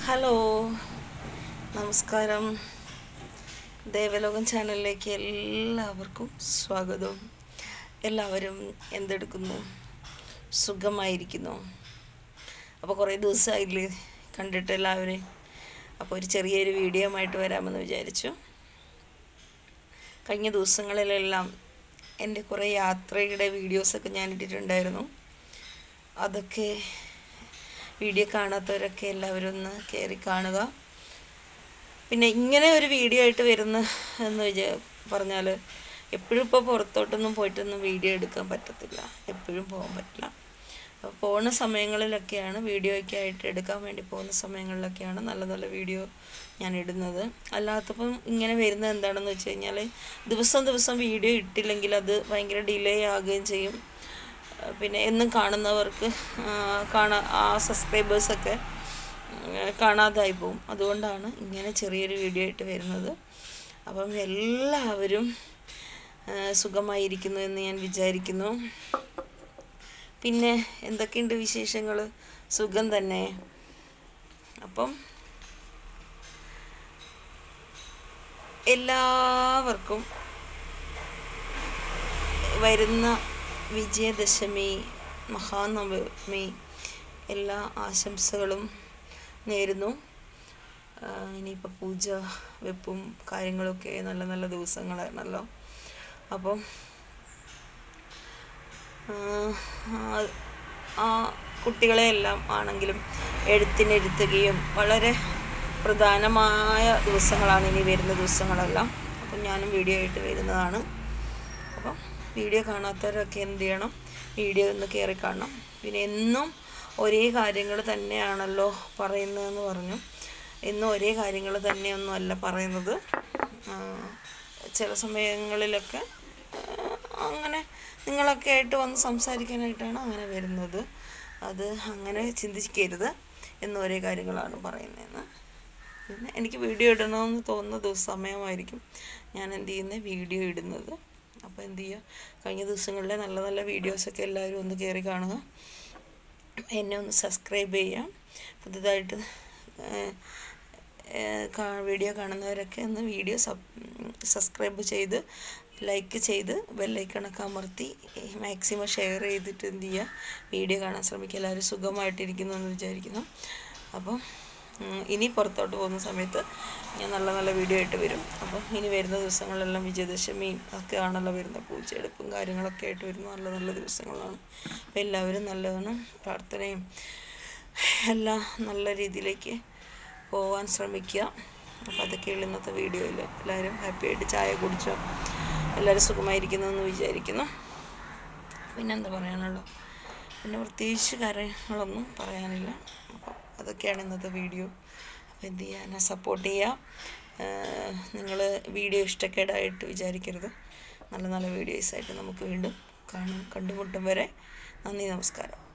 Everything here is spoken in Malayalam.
ഹലോ നമസ്കാരം ദേവലോകം ചാനലിലേക്ക് എല്ലാവർക്കും സ്വാഗതം എല്ലാവരും എന്തെടുക്കുന്നു സുഖമായിരിക്കുന്നു അപ്പോൾ കുറേ ദിവസമായില്ലേ കണ്ടിട്ട് എല്ലാവരെയും അപ്പോൾ ഒരു ചെറിയൊരു വീഡിയോ ആയിട്ട് വരാമെന്ന് വിചാരിച്ചു കഴിഞ്ഞ ദിവസങ്ങളിലെല്ലാം എൻ്റെ കുറേ യാത്രയുടെ വീഡിയോസൊക്കെ ഞാൻ ഇട്ടിട്ടുണ്ടായിരുന്നു അതൊക്കെ വീഡിയോ കാണാത്തവരൊക്കെ എല്ലാവരും ഒന്ന് കയറി കാണുക പിന്നെ ഇങ്ങനെ ഒരു വീഡിയോ ആയിട്ട് വരുന്ന എന്ന് വിചാ പറഞ്ഞാൽ എപ്പോഴും ഇപ്പോൾ പുറത്തോട്ടൊന്നും പോയിട്ടൊന്നും വീഡിയോ എടുക്കാൻ പറ്റത്തില്ല എപ്പോഴും പോകാൻ പറ്റില്ല അപ്പോൾ പോകുന്ന സമയങ്ങളിലൊക്കെയാണ് വീഡിയോയ്ക്ക് ആയിട്ട് എടുക്കാൻ വേണ്ടി പോകുന്ന സമയങ്ങളിലൊക്കെയാണ് നല്ല നല്ല വീഡിയോ ഞാൻ ഇടുന്നത് അല്ലാത്തപ്പം ഇങ്ങനെ വരുന്നത് എന്താണെന്ന് വെച്ച് കഴിഞ്ഞാൽ ദിവസം ദിവസം വീഡിയോ ഇട്ടില്ലെങ്കിൽ അത് ഭയങ്കര ഡിലേ ആകുകയും ചെയ്യും പിന്നെ എന്നും കാണുന്നവർക്ക് കാണാ ആ സബ്സ്ക്രൈബേഴ്സൊക്കെ കാണാതായി പോകും അതുകൊണ്ടാണ് ഇങ്ങനെ ചെറിയൊരു വീഡിയോ ആയിട്ട് വരുന്നത് അപ്പം എല്ലാവരും സുഖമായിരിക്കുന്നു എന്ന് ഞാൻ വിചാരിക്കുന്നു പിന്നെ എന്തൊക്കെയുണ്ട് വിശേഷങ്ങൾ സുഖം തന്നെ അപ്പം എല്ലാവർക്കും വരുന്ന വിജയദശമി മഹാനവമി എല്ലാ ആശംസകളും നേരുന്നു ഇനിയിപ്പോൾ പൂജ വെപ്പും കാര്യങ്ങളൊക്കെ നല്ല നല്ല ദിവസങ്ങളാണല്ലോ അപ്പം ആ കുട്ടികളെ എല്ലാം ആണെങ്കിലും എഴുത്തിനിരുത്തുകയും വളരെ പ്രധാനമായ ദിവസങ്ങളാണ് ഇനി വരുന്ന ദിവസങ്ങളെല്ലാം അപ്പം ഞാനും വീഡിയോ ആയിട്ട് വരുന്നതാണ് അപ്പം വീഡിയോ കാണാത്തവരൊക്കെ എന്ത് ചെയ്യണം വീഡിയോ ഒന്ന് കയറി കാണണം പിന്നെ എന്നും ഒരേ കാര്യങ്ങൾ തന്നെയാണല്ലോ പറയുന്നതെന്ന് പറഞ്ഞു എന്നും ഒരേ കാര്യങ്ങൾ തന്നെയൊന്നും അല്ല പറയുന്നത് ചില സമയങ്ങളിലൊക്കെ അങ്ങനെ നിങ്ങളൊക്കെ ആയിട്ട് വന്ന് സംസാരിക്കാനായിട്ടാണ് അങ്ങനെ വരുന്നത് അത് അങ്ങനെ ചിന്തിക്കരുത് എന്ന് ഒരേ കാര്യങ്ങളാണ് പറയുന്നതെന്ന് പിന്നെ എനിക്ക് വീഡിയോ ഇടണമെന്ന് തോന്നുന്ന ദിവസം സമയമായിരിക്കും ഞാൻ എന്ത് ചെയ്യുന്നത് വീഡിയോ ഇടുന്നത് അപ്പോൾ എന്ത് ചെയ്യുക കഴിഞ്ഞ ദിവസങ്ങളിലെ നല്ല നല്ല വീഡിയോസൊക്കെ എല്ലാവരും ഒന്ന് കയറി കാണുക എന്നെ ഒന്ന് സബ്സ്ക്രൈബ് ചെയ്യാം പുതുതായിട്ട് വീഡിയോ കാണുന്നവരൊക്കെ ഒന്ന് വീഡിയോ സബ്സ്ക്രൈബ് ചെയ്ത് ലൈക്ക് ചെയ്ത് ബെല്ലൈക്കണൊക്കെ അമർത്തി മാക്സിമം ഷെയർ ചെയ്തിട്ട് എന്ത് ചെയ്യുക വീഡിയോ കാണാൻ ശ്രമിക്കുക എല്ലാവരും സുഖമായിട്ടിരിക്കുന്നു എന്ന് വിചാരിക്കുന്നു അപ്പം ഇനി പുറത്തോട്ട് പോകുന്ന സമയത്ത് ഞാൻ നല്ല നല്ല വീഡിയോ ആയിട്ട് വരും അപ്പം ഇനി വരുന്ന ദിവസങ്ങളിലെല്ലാം വിജയദശമിയും ഒക്കെ ആണല്ലോ വരുന്ന പൂച്ചയെടുപ്പും കാര്യങ്ങളൊക്കെ ആയിട്ട് വരുന്ന നല്ല നല്ല ദിവസങ്ങളാണ് അപ്പം എല്ലാവരും നല്ലതാണ് പ്രാർത്ഥനയും എല്ലാം നല്ല രീതിയിലേക്ക് പോകാൻ ശ്രമിക്കുക അപ്പോൾ അതൊക്കെയുള്ള ഇന്നത്തെ വീഡിയോയിൽ എല്ലാവരും ഹാപ്പി ആയിട്ട് ചായ കുടിച്ചോ എല്ലാവരും സുഖമായിരിക്കുന്നു എന്ന് വിചാരിക്കുന്നു പിന്നെന്താ പറയാനുള്ളൂ പിന്നെ പ്രത്യേകിച്ച് കാര്യങ്ങളൊന്നും പറയാനില്ല അപ്പോൾ അതൊക്കെയാണ് ഇന്നത്തെ വീഡിയോ അപ്പോൾ എന്ത് ചെയ്യുക എന്നെ സപ്പോർട്ട് ചെയ്യുക നിങ്ങൾ വീഡിയോ ഇഷ്ടക്കേടായിട്ട് വിചാരിക്കരുത് നല്ല നല്ല വീഡിയോസായിട്ട് നമുക്ക് വീണ്ടും കാണും കണ്ടുമുട്ടും വരെ നന്ദി നമസ്കാരം